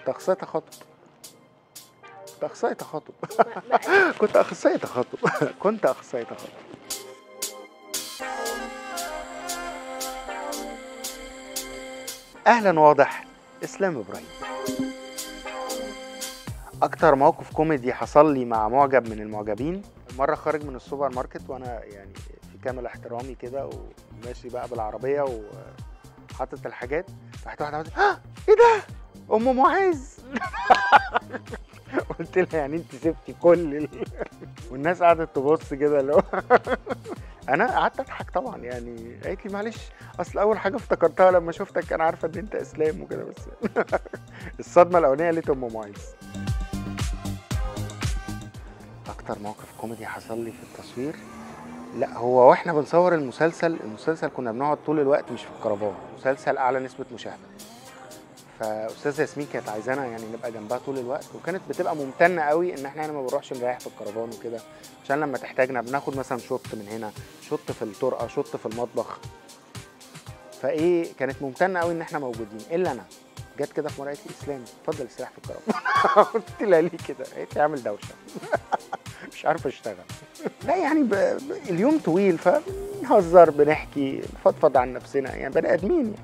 اخصائي تخاطب كنت اخصائي تخاطب كنت اخصائي تخاطب كنت اخصائي تخاطب اهلا واضح اسلام ابراهيم اكتر موقف كوميدي حصل لي مع معجب من المعجبين مره خارج من السوبر ماركت وانا يعني في كامل احترامي كده وماشي بقى بالعربيه وحاطط الحاجات راحت واحده عملت ها ايه ده ام معاذ قلت لها يعني انت سبتي كل ال... والناس قعدت تبص كده اللي هو انا قعدت اضحك طبعا يعني قالت لي معلش اصل اول حاجه افتكرتها لما شفتك كان عارفه ان انت اسلام وكده بس الصدمه الاولانيه قالت ام معاذ اكتر موقف كوميدي حصل لي في التصوير لا هو واحنا بنصور المسلسل المسلسل كنا بنقعد طول الوقت مش في الكرفان مسلسل اعلى نسبه مشاهده فاستاذه ياسمين كانت عايزانا يعني نبقى جنبها طول الوقت وكانت بتبقى ممتنه قوي ان احنا يعني ما بنروحش نريح في الكرفان وكده عشان لما تحتاجنا بناخد مثلا شوط من هنا شوط في الطرقه شوط في المطبخ فايه كانت ممتنه قوي ان احنا موجودين الا انا جت كده في مره قالت لي اسلام اتفضل استريح في الكرفان قلت لها ليه كده قالت لي اعمل دوشه مش عارفه اشتغل لا يعني ب... ب- اليوم طويل فبنهزر بنحكي نفضفض عن نفسنا يعني بني ادمين يعني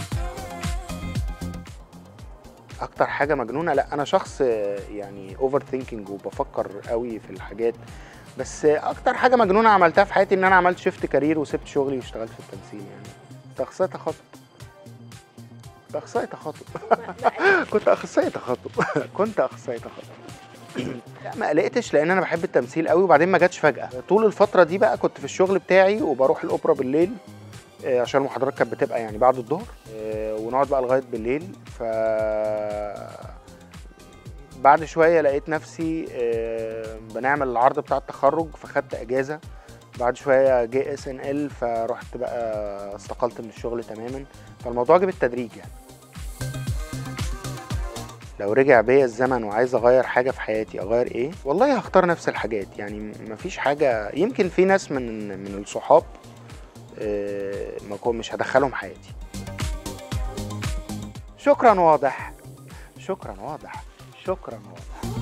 اكتر حاجه مجنونه لا انا شخص آه، يعني اوفر ثينكينج وبفكر قوي في الحاجات بس آه، اكتر حاجه مجنونه عملتها في حياتي ان انا عملت شيفت كارير وسبت شغلي واشتغلت في التمثيل يعني كنت اخصائي تخاطب كنت اخصائي تخاطب كنت اخصائي تخاطب كنت اخصائي تخاطب لا ما قلقتش لان انا بحب التمثيل قوي وبعدين ما جاتش فجاه طول الفتره دي بقى كنت في الشغل بتاعي وبروح الاوبرا بالليل آه، عشان المحاضرات كانت بتبقى يعني بعد الظهر آه، ونقعد بقى لغايه بالليل ف بعد شويه لقيت نفسي آه، بنعمل العرض بتاع التخرج فخدت اجازه بعد شويه جه اس ان ال فرحت بقى استقلت من الشغل تماما فالموضوع جه بالتدريج يعني لو رجع بيا الزمن وعايز اغير حاجه في حياتي اغير ايه والله هختار نفس الحاجات يعني مفيش حاجه يمكن في ناس من من الصحاب آه، ما كو- مش هدخلهم حياتي شكرا واضح شكرا واضح شكرا واضح